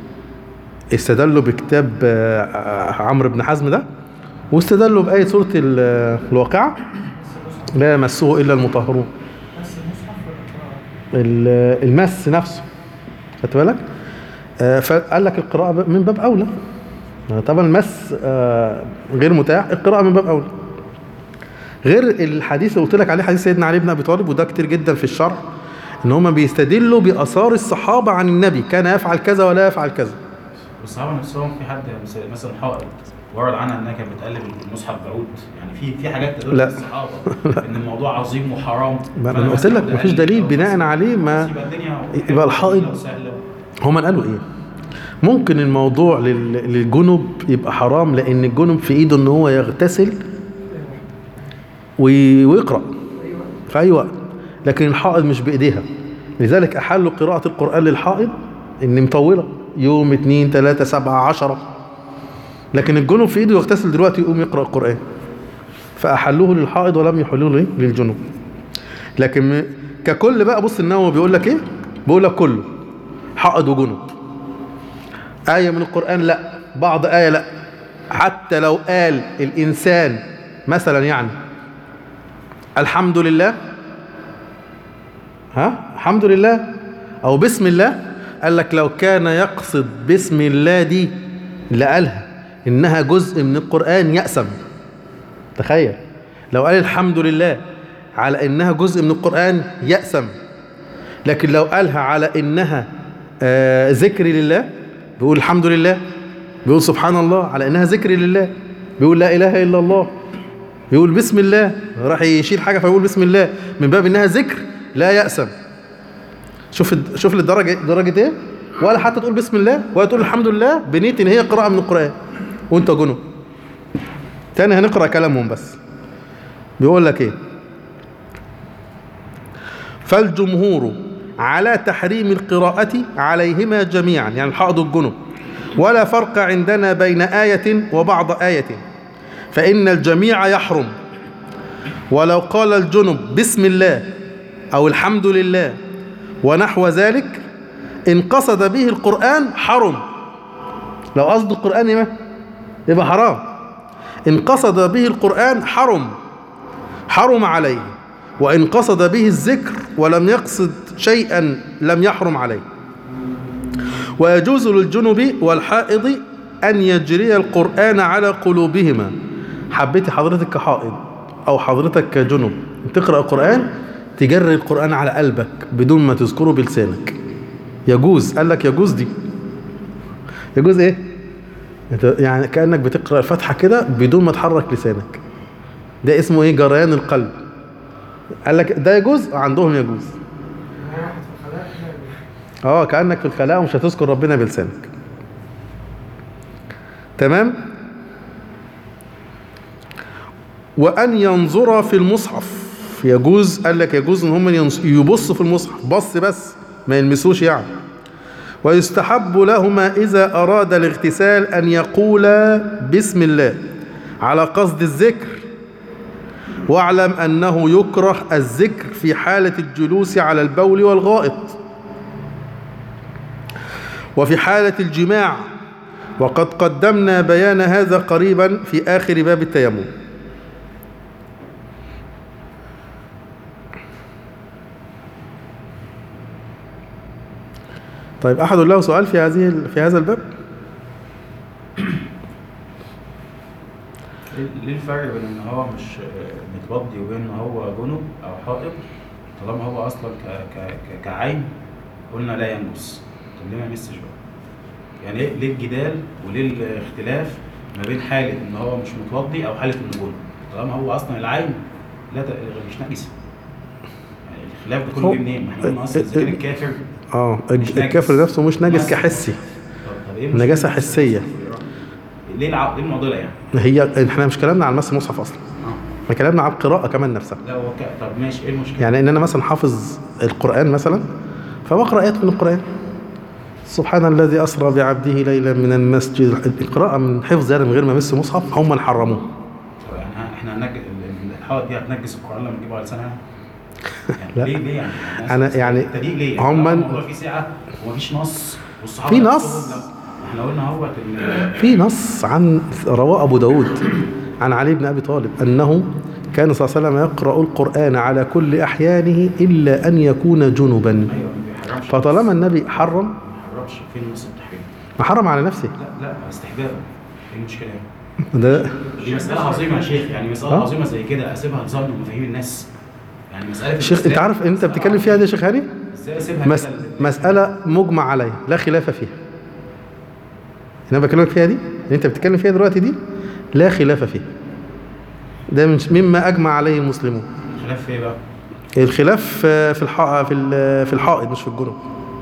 استدلوا بكتاب آه، عمرو بن حزم ده واستدلوا بآية سورة ال- الواقعة لا يمسه إلا المطهرون بس المصحف ولا ال- المس نفسه خدت بالك آه، فقال لك القراءة ب- من باب أولى آه، طبعا المس آه، غير متاح القراءة من باب أولى غير الحديث اللي قلت لك عليه حديث سيدنا علي بن أبي طالب وده كتير جدا في الشرع إن هما بيستدلوا بآثار الصحابة عن النبي كان يفعل كذا ولا يفعل كذا والصحابه نفسهم في حد مس- مثلا حائط ورد عنها انها كانت بتقلب المصحف بعود يعني في في حاجات تدل لا. للصحابه ان الموضوع عظيم وحرام ما فأنا أنا قلت مثلاً لك ده مفيش قال- دليل أو بناء مثلاً عليه ما- يبقى الدنيا يبقى الحائط- وسهلة. هما قالوا ايه ممكن الموضوع لل- للجنب يبقى حرام لان الجنب في ايده ان هو يغتسل وي- ويقرا في اي وقت لكن الحائض مش بايديها لذلك احلوا قراءة القرآن للحائض ان مطولة يوم اتنين تلاتة سبعة عشرة لكن الجنب في ايده يغتسل دلوقتي يقوم يقرأ القرآن فاحلوه للحائض ولم يحلوه ليه؟ للجنب لكن م- ككل بقى بص النووي بيقول لك ايه بيقول لك كله حائض وجنب آية من القرآن لا بعض آية لا حتى لو قال الإنسان مثلا يعني الحمد لله ها الحمد لله أو بسم الله قال لك لو كان يقصد بسم الله دي اللي قالها إنها جزء من القرآن يأسم تخيل لو قال الحمد لله على إنها جزء من القرآن يأسم لكن لو قالها على إنها آه ذكر لله بيقول الحمد لله بيقول سبحان الله على إنها ذكر لله بيقول لا إله إلا الله بيقول بسم الله راح يشيل حاجة فيقول بسم الله من باب إنها ذكر لا يأسم شوف شوف للدرجة درجة إيه ولا حتى تقول بسم الله ولا تقول الحمد لله بنية إن هي قراءة من القرآن وأنت جنوب تاني هنقرأ كلامهم بس بيقول لك إيه فالجمهور على تحريم القراءة عليهما جميعا يعني الحائض والجنب ولا فرق عندنا بين آية وبعض آية فإن الجميع يحرم ولو قال الجنب بسم الله أو الحمد لله ونحو ذلك إن قصد به القرآن حرم لو قصد القرآن يبقى يبقى حرام إن قصد به القرآن حرم حرم عليه وإن قصد به الذكر ولم يقصد شيئا لم يحرم عليه ويجوز للجنب والحائض أن يجري القرآن على قلوبهما حبيتي حضرتك كحائض أو حضرتك كجنب تقرأ القرآن تجري القرآن على قلبك بدون ما تذكره بلسانك يجوز قال لك يجوز دي يجوز ايه انت يعني كأنك بتقرأ الفاتحة كده بدون ما تحرك لسانك ده اسمه ايه جريان القلب قال لك ده يجوز عندهم يجوز هو واحد في الخلاء لا يجوز. اه كأنك في الخلاء ومش هتذكر ربنا بلسانك تمام وأن ينظر في المصحف يجوز قال لك يجوز ان هم ينص- يبصوا في المصحف بص بس ما يلمسوش يعني ويستحب لهما إذا أراد الاغتسال أن يقولا بسم الله على قصد الذكر واعلم أنه يكره الذكر في حالة الجلوس على البول والغائط وفي حالة الجماع وقد قدمنا بيان هذا قريبا في آخر باب التيمم طيب أحد له سؤال في هذه في هذا الباب ليه ليه الفرق بين ان هو مش آه، متوضي وبين ان هو جنب او حائض طالما هو اصلا ك ك ك كعين قلنا لا ينجس طب ليه ما يمسش بقى؟ يعني ليه ليه الجدال وليه الاختلاف ما بين حاله ان هو مش متوضي او حاله انه جنب طالما هو اصلا العين لا ت- مش نجسه يعني الخلاف ده كله هو- جه منين؟ ما احنا قلنا اصلا اذا كان الكافر اه مش الج- نجس. الكافر نفسه مش نجس نجس. كحسي طب طب ايه المشكلة؟ نجاسة حسية. ليه الع... ليه المعضله يعني؟ هي احنا مش كلامنا عن مس المصحف اصلا اه احنا كلامنا عن القراءة كمان نفسها لا هو ك... طب ماشي ايه المشكله؟ يعني ان انا مثلا حافظ القرآن مثلا فبقرأ آيات من القرآن سبحان الذي أسرى بعبده ليلا من المسجد القراءة من حفظ يعني من غير ما يمس مصحف هم اللي حرموه طب يعني ه- احنا هنج... ال- الحائط دي هتنجس القران لما تجيبه على لسانها؟ يعني لا. ليه ليه يعني؟ أنا يعني التدقيق ليه؟ هم- طالما الموضوع فيه سعه ومفيش نص والصحابه في نفسهم نص. لما- احنا قلنا اهوت ان في نص عن رواه أبو داود عن علي بن أبي طالب أنه كان صلى الله عليه وسلم يقرأ القرآن على كل أحيانه إلا أن يكون جنبا ايوه ما بيحرمش فطالما النبي حرم ما بيحرمش فين نص التحريم؟ ما حرم على نفسه لا لا استحباب ايه المشكله ده دي مساله عظيمه يا شيخ يعني مساله آه. عظيمه زي كده اسيبها تظن مفاهيم الناس يعني مساله الشيخ انت الإسلام عارف انت مسألة بتتكلم فيها دي يا شيخ هاني ازاي اسيبها مس... كده؟ مسألة مجمع عليها لا خلاف فيها انا بكلمك فيها دي اللي انت بتتكلم فيها دلوقتي دي لا خلاف فيها ده من مما اجمع عليه المسلمون الخلاف في ايه بقى؟ الخلاف آه، في الح... في ال- في الحائط مش في الجنوب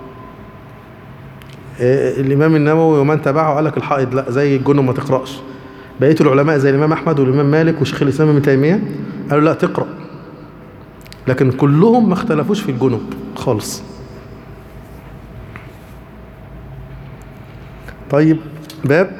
آه، الامام النووي ومن تبعه قال لك الحائط لا زي الجنوب ما تقراش بقيه العلماء زي الامام احمد والامام مالك وشيخ الاسلام ابن تيميه قالوا لا تقرا لكن كلهم ما اختلفوش في الجنوب خالص طيب باب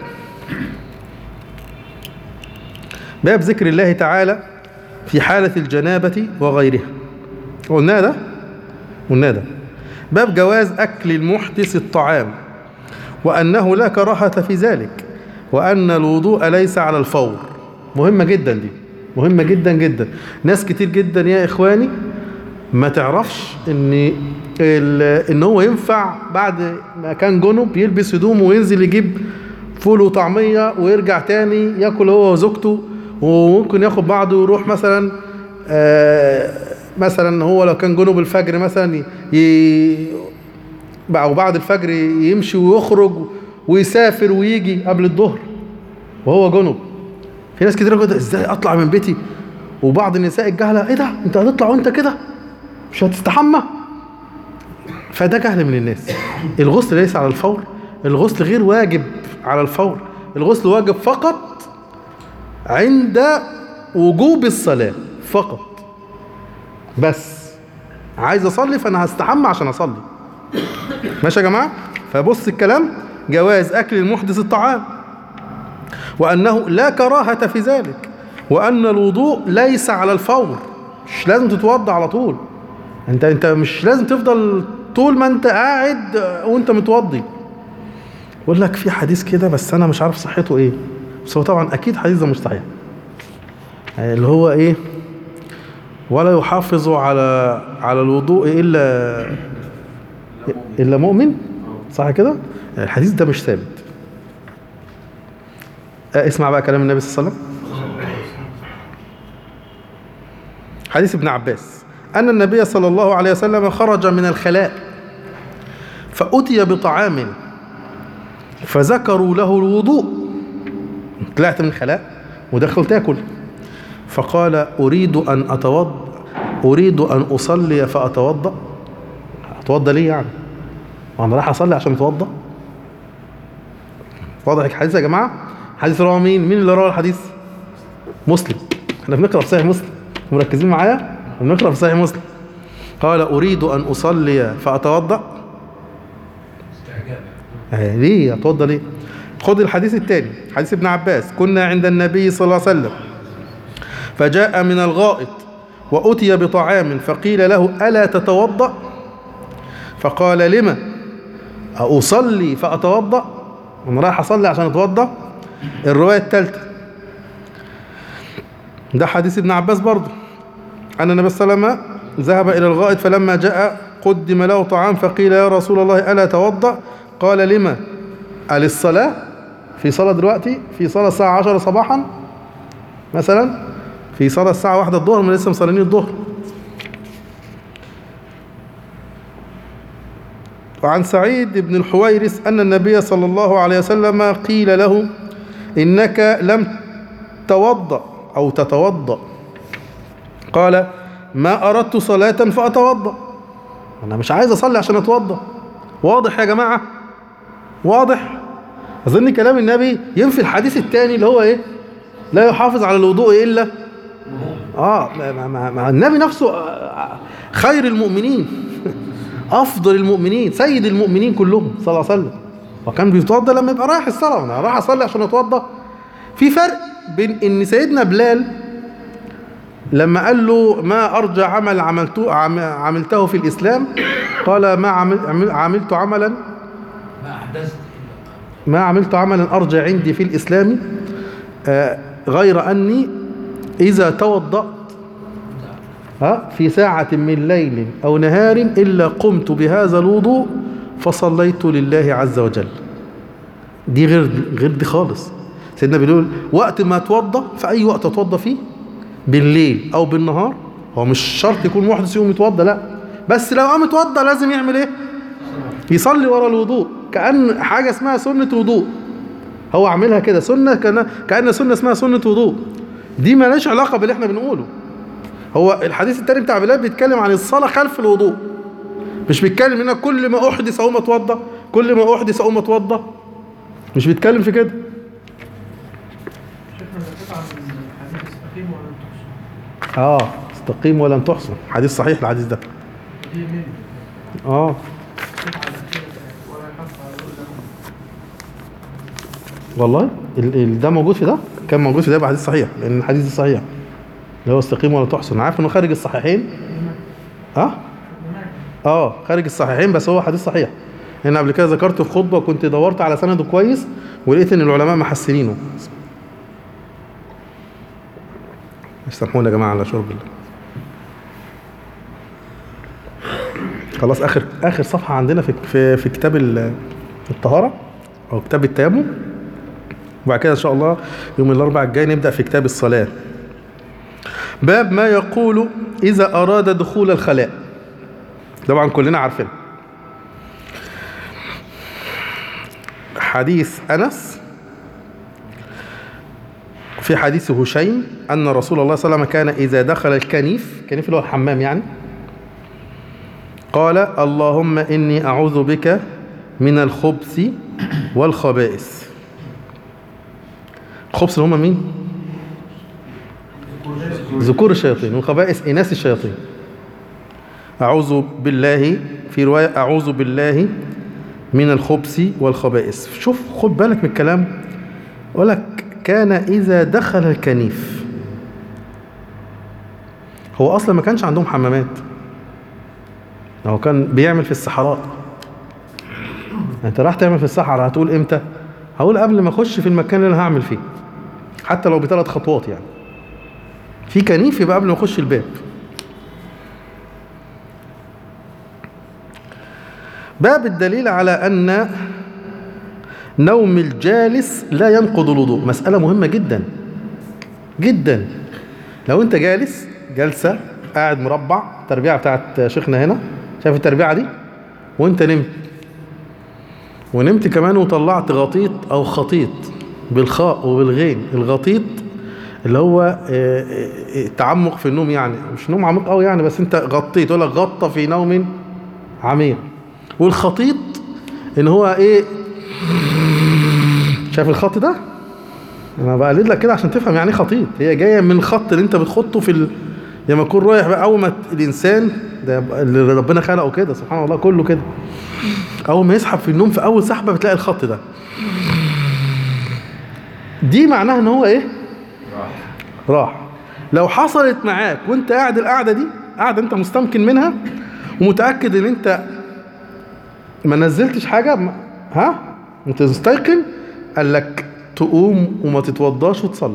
باب ذكر الله تعالى في حالة الجنابة وغيرها قلنا ده قلنا ده باب جواز أكل المحدث الطعام وأنه لا كراهة في ذلك وأن الوضوء ليس على الفور مهمة جدا دي مهمة جدا جدا ناس كتير جدا يا إخواني ما تعرفش ان ال- ان هو ينفع بعد ما كان جنب يلبس هدومه وينزل يجيب فول وطعمية ويرجع تاني ياكل هو وزوجته وممكن ياخد بعضه ويروح مثلا آه، مثلا هو لو كان جنوب الفجر مثلا ي... او بعد الفجر يمشي ويخرج ويسافر ويجي قبل الظهر وهو جنب في ناس كتير كده ازاي اطلع من بيتي وبعض النساء الجهله ايه ده انت هتطلع وانت كده مش هتستحمى فده جهل من الناس الغسل ليس على الفور الغسل غير واجب على الفور الغسل واجب فقط عند وجوب الصلاة فقط بس عايز اصلي فانا هستحمى عشان اصلي ماشي يا جماعة فبص الكلام جواز اكل المحدث الطعام وانه لا كراهة في ذلك وان الوضوء ليس على الفور مش لازم تتوضى على طول انت انت مش لازم تفضل طول ما انت قاعد وانت متوضي يقول لك في حديث كده بس انا مش عارف صحته ايه بس هو طبعا اكيد حديث ده مش صحيح اللي هو ايه ولا يحافظ على على الوضوء الا الا مؤمن صح كده الحديث ده مش ثابت آه، اسمع بقى كلام النبي صلى الله عليه وسلم حديث ابن عباس أن النبي صلى الله عليه وسلم خرج من الخلاء فأتي بطعام فذكروا له الوضوء طلعت من الخلاء ودخل تاكل فقال أريد أن أتوضأ أريد أن أصلي فأتوضأ أتوضأ ليه يعني وأنا رايح أصلي عشان أتوضأ واضح الحديث يا جماعة حديث رواه مين مين اللي روى الحديث مسلم احنا بنقرأ في صحيح مسلم مركزين معايا بنقرأ في صحيح مسلم قال أريد أن أصلي فأتوضأ آه، ليه أتوضأ ليه خد الحديث الثاني حديث ابن عباس كنا عند النبي صلى الله عليه وسلم فجاء من الغائط وأتي بطعام فقيل له ألا تتوضأ فقال لما أصلي فأتوضأ أنا رايح أصلي عشان أتوضأ الرواية الثالثة ده حديث ابن عباس برضه أن النبي صلى الله عليه وسلم ذهب إلى الغائط فلما جاء قدم له طعام فقيل يا رسول الله ألا توضأ قال لما قال الصلاة في صلاة دلوقتي في صلاة الساعة 10 صباحا مثلا في صلاة الساعة واحدة الظهر من لسه مصلين الظهر وعن سعيد بن الحويرس أن النبي صلى الله عليه وسلم قيل له إنك لم توضأ أو تتوضأ قال ما أردت صلاة فأتوضأ أنا مش عايز أصلي عشان أتوضأ واضح يا جماعة واضح أظن كلام النبي ينفي الحديث الثاني اللي هو إيه لا يحافظ على الوضوء إلا آه ما, ما, ما النبي نفسه آه، خير المؤمنين أفضل المؤمنين سيد المؤمنين كلهم صلى الله عليه وسلم وكان بيتوضى لما يبقى رايح الصلاة أنا رايح أصلي عشان أتوضى في فرق بين إن سيدنا بلال لما قال له ما أرجى عمل عملته عم- عملته في الإسلام قال ما عمل عمل- عملت عملا ما أحدثت ما عملت عملا أرجى عندي في الإسلام آه، غير أني إذا توضأت ها في ساعة من ليل أو نهار إلا قمت بهذا الوضوء فصليت لله عز وجل دي غير غير دي خالص سيدنا بيقول وقت ما اتوضى في اي وقت اتوضى فيه بالليل او بالنهار هو مش شرط يكون محدث يوم يتوضى لا بس لو قام يتوضى لازم يعمل ايه يصلي ورا الوضوء كأن حاجة اسمها سنة وضوء هو عاملها كده سنة كأن كأن سنة اسمها سنة وضوء دي مالهاش علاقة باللي احنا بنقوله هو الحديث التاني بتاع بلال بيتكلم عن الصلاة خلف الوضوء مش بيتكلم هنا كل ما احدث اقوم اتوضى كل ما احدث اقوم اتوضى مش بيتكلم في كده شيخنا ده قطعة من الحديث استقيم ولن تحصوا اه استقيم ولن تحصوا حديث صحيح الحديث ده دي من اه قطعة الأخيرة ولا يحق على الأولى والله ال- ال- ده موجود في ده كان موجود في ده يبقى حديث صحيح لان الحديث ده صحيح اللي هو استقيم ولا تحصن أنا عارف انه خارج الصحيحين اه اه خارج الصحيحين بس هو حديث صحيح لان قبل كده ذكرته في خطبه وكنت دورت على سنده كويس ولقيت ان العلماء محسنينه استرحمونا يا جماعه على شرب الله خلاص اخر اخر صفحه عندنا في في, في كتاب ال- الطهاره او كتاب التيمم وبعد كده ان شاء الله يوم الاربعاء الجاي نبدا في كتاب الصلاه باب ما يقول اذا اراد دخول الخلاء طبعا كلنا عارفين حديث انس في حديث هشيم ان رسول الله صلى الله عليه وسلم كان اذا دخل الكنيف كنيف اللي هو الحمام يعني قال اللهم اني اعوذ بك من الخبث والخبائث الخبث اللي هم مين ذكور الشياطين والخبائث اناث الشياطين أعوذ بالله في رواية أعوذ بالله من الخبث والخبائث شوف خد بالك من الكلام يقول لك كان إذا دخل الكنيف هو أصلا ما كانش عندهم حمامات هو كان بيعمل في الصحراء انت راح تعمل في الصحراء هتقول امتى هقول قبل ما اخش في المكان اللي انا هعمل فيه حتى لو بثلاث خطوات يعني في كنيف يبقى قبل ما اخش الباب باب الدليل على أن نوم الجالس لا ينقض الوضوء مسألة مهمة جدا جدا لو أنت جالس جلسة قاعد مربع التربيعة بتاعت شيخنا هنا شايف التربيعة دي وأنت نمت ونمت كمان وطلعت غطيط أو خطيط بالخاء وبالغين الغطيط اللي هو آه، آه، آه، تعمق في النوم يعني مش نوم عميق قوي يعني بس انت غطيت يقول لك غطى في نوم عميق والخطيط ان هو ايه شايف الخط ده انا بقلد لك كده عشان تفهم يعني ايه خطيط هي جايه من الخط اللي انت بتخطه في ال... لما يكون رايح بقى اول ما ت- الانسان ده يبقى اللي ربنا خلقه كده سبحان الله كله كده اول ما يسحب في النوم في اول سحبه بتلاقي الخط ده دي معناها ان هو ايه راح لو حصلت معاك وانت قاعد القعده دي قاعده انت مستمكن منها ومتاكد ان انت ما نزلتش حاجه ما- ها انت مستيقن قال لك تقوم وما تتوضاش وتصلي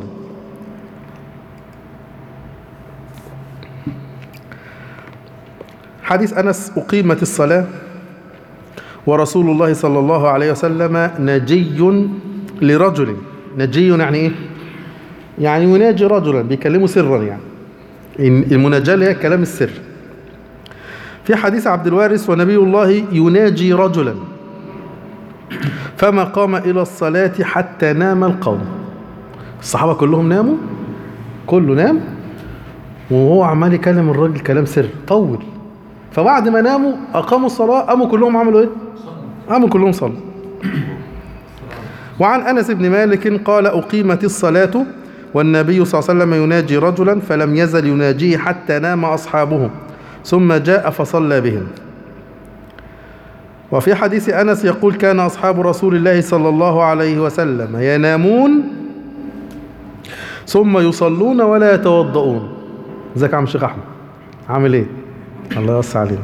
حديث انس اقيمت الصلاه ورسول الله صلى الله عليه وسلم نجي لرجل نجي يعني ايه يعني يناجي رجلا بيكلمه سرا يعني إن- المناجاة اللي هي كلام السر في حديث عبد الوارث ونبي الله يناجي رجلا فما قام إلى الصلاة حتى نام القوم الصحابة كلهم ناموا كله نام وهو عمال يكلم الراجل كلام سر طول فبعد ما ناموا أقاموا الصلاة قاموا كلهم عملوا إيه؟ قاموا كلهم صلوا وعن أنس بن مالك قال أقيمت الصلاة والنبي صلى الله عليه وسلم يناجي رجلا فلم يزل يناجيه حتى نام أصحابه ثم جاء فصلى بهم وفي حديث أنس يقول كان أصحاب رسول الله صلى الله عليه وسلم ينامون ثم يصلون ولا يتوضؤون ازيك يا عم الشيخ أحمد عامل ايه الله يوسع علينا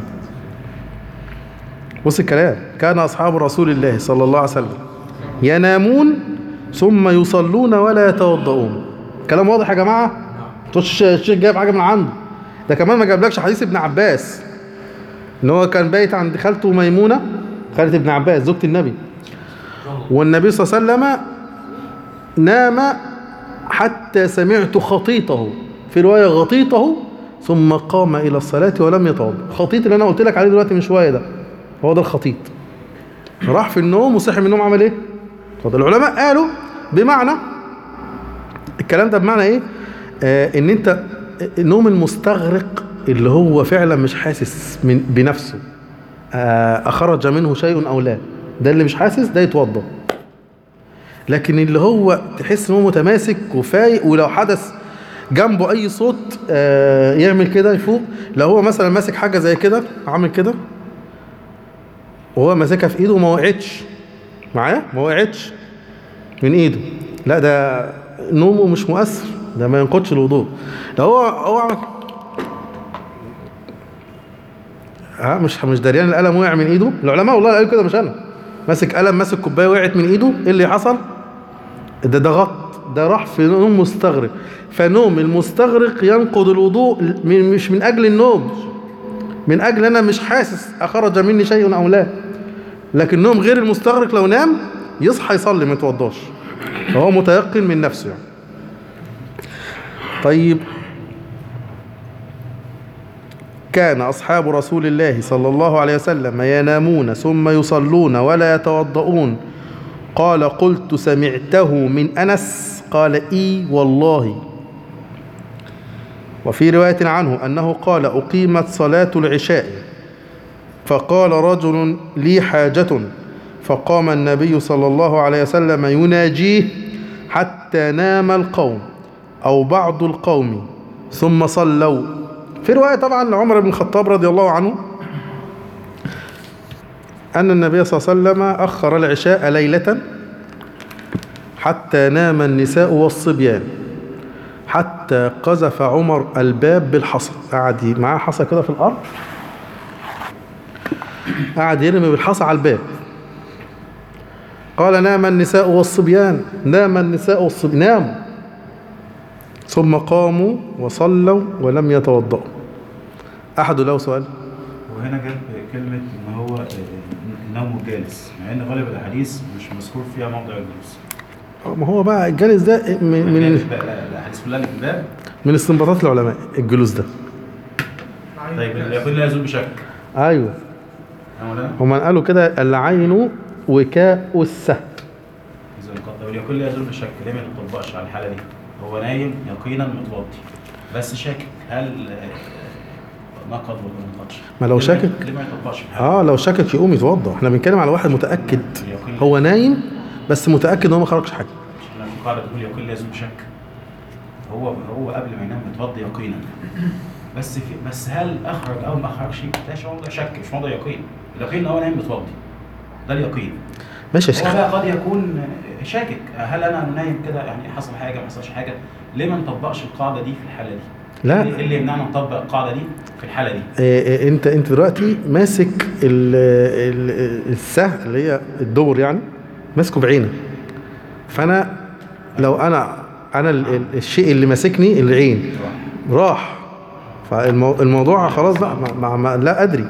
بص الكلام كان أصحاب رسول الله صلى الله عليه وسلم ينامون ثم يصلون ولا يتوضؤون كلام واضح يا جماعة تقولش الشيخ جايب حاجة من عنده ده كمان ما جابلكش حديث ابن عباس ان هو كان بايت عند خالته ميمونة خالة ابن عباس زوجة النبي والنبي صلى الله عليه وسلم نام حتى سمعت خطيطه في رواية غطيطه ثم قام إلى الصلاة ولم يتوضا خطيط اللي أنا قلت لك عليه دلوقتي من شوية ده هو ده الخطيط راح في النوم وصحي من النوم عمل إيه؟ اتفضل. العلماء قالوا بمعنى الكلام ده بمعنى إيه؟ آه إن أنت النوم المستغرق اللي هو فعلا مش حاسس من بنفسه آه أخرج منه شيء أو لا ده اللي مش حاسس ده يتوضا لكن اللي هو تحس ان هو متماسك وفايق ولو حدث جنبه اي صوت آه، يعمل كده يفوق لو هو مثلا ماسك حاجه زي كده عامل كده وهو ماسكها في ايده وما وقعتش معايا ما وقعتش من ايده لا ده نومه مش مؤثر ده ما ينقضش الوضوء لو هو هو عمل ها مش مش دريان القلم وقع من ايده العلماء والله قالوا كده مش انا ماسك قلم ماسك كوبايه وقعت من ايده ايه اللي حصل ده ده غط ده راح في نوم مستغرق فنوم المستغرق ينقض الوضوء من- مش من اجل النوم من اجل انا مش حاسس اخرج مني شيء او لا لكن نوم غير المستغرق لو نام يصحى يصلي ما يتوضاش فهو متيقن من نفسه يعني. طيب كان أصحاب رسول الله صلى الله عليه وسلم ينامون ثم يصلون ولا يتوضؤون قال قلت سمعته من أنس قال إي والله وفي رواية عنه أنه قال أقيمت صلاة العشاء فقال رجل لي حاجة فقام النبي صلى الله عليه وسلم يناجيه حتى نام القوم أو بعض القوم ثم صلوا في رواية طبعا لعمر بن الخطاب رضي الله عنه أن النبي صلى الله عليه وسلم أخر العشاء ليلة حتى نام النساء والصبيان حتى قذف عمر الباب بالحصى قعد ي- معاه حصى كده في الأرض قعد يرمي بالحصى على الباب قال نام النساء والصبيان نام النساء والصبيان ناموا ثم قاموا وصلوا ولم يتوضأوا أحد له سؤال وهنا جاب كلمة إن هو آه، نوم جالس مع إن غالب الأحاديث مش مذكور فيها موضع الجلوس. ما هو بقى الجالس ده من يعني من لا- الأحاديث كلها اللي في الباب من استنباطات العلماء الجلوس ده طيب اللي يقول لا يزول بشك. ايوه يا مولانا هما قالوا كده العين وكاء السهم إذا القطع واللي يقول لا يزول بشك ليه ما يطبقش على الحالة دي؟ هو نايم يقينا متوضي بس شاكك هل آه، نقض ولا ما نقضش؟ ما لو ليه ما- شاكك؟ ليه ما يطبقش في الحالة اه لو شكك يقوم يتوضا احنا بنتكلم على واحد متاكد يقين. هو نايم بس متاكد ان هو ما خرجش حاجه عشان في قاعدة تقول يقول لا يزول بشك هو هو قبل ما ينام متوضي يقينا بس في بس هل اخرج او ما اخرجش ده مش موضوع شك مش موضوع يقين اليقين ان هو نايم متوضي ده اليقين ماشي يا هو شيخ بقى قد يكون شاكك هل انا نايم كده يعني حصل حاجه ما حصلش حاجه ليه ما نطبقش القاعده دي في الحاله دي لا. ايه اللي يمنعنا نطبق القاعده دي في الحاله دي آه، آه، انت انت دلوقتي ماسك ال- ال- السهم اللي هي الدور يعني ماسكه بعينك فانا لو انا انا ال- ال- الشيء اللي ماسكني العين راح فالموضوع خلاص بقى ما ما ما لا ادري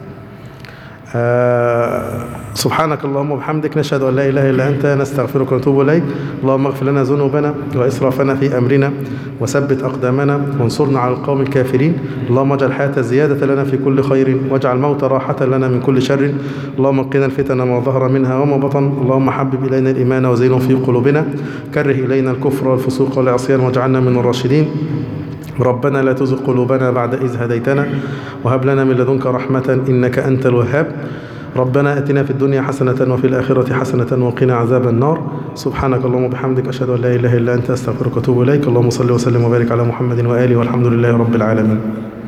آه سبحانك اللهم وبحمدك نشهد ان لا اله الا انت نستغفرك ونتوب اليك اللهم اغفر لنا ذنوبنا واسرافنا في امرنا وثبت اقدامنا وانصرنا على القوم الكافرين اللهم اجعل الحياه زياده لنا في كل خير واجعل الموت راحه لنا من كل شر اللهم قنا الفتن ما ظهر منها وما بطن اللهم حبب الينا الايمان وزينه في قلوبنا كره الينا الكفر والفسوق والعصيان واجعلنا من الراشدين ربنا لا تزغ قلوبنا بعد إذ هديتنا وهب لنا من لدنك رحمة إنك أنت الوهاب ربنا أتنا في الدنيا حسنة وفي الآخرة حسنة وقنا عذاب النار سبحانك اللهم وبحمدك أشهد أن لا إله إلا أنت أستغفرك وأتوب إليك اللهم صل وسلم وبارك على محمد وآله والحمد لله رب العالمين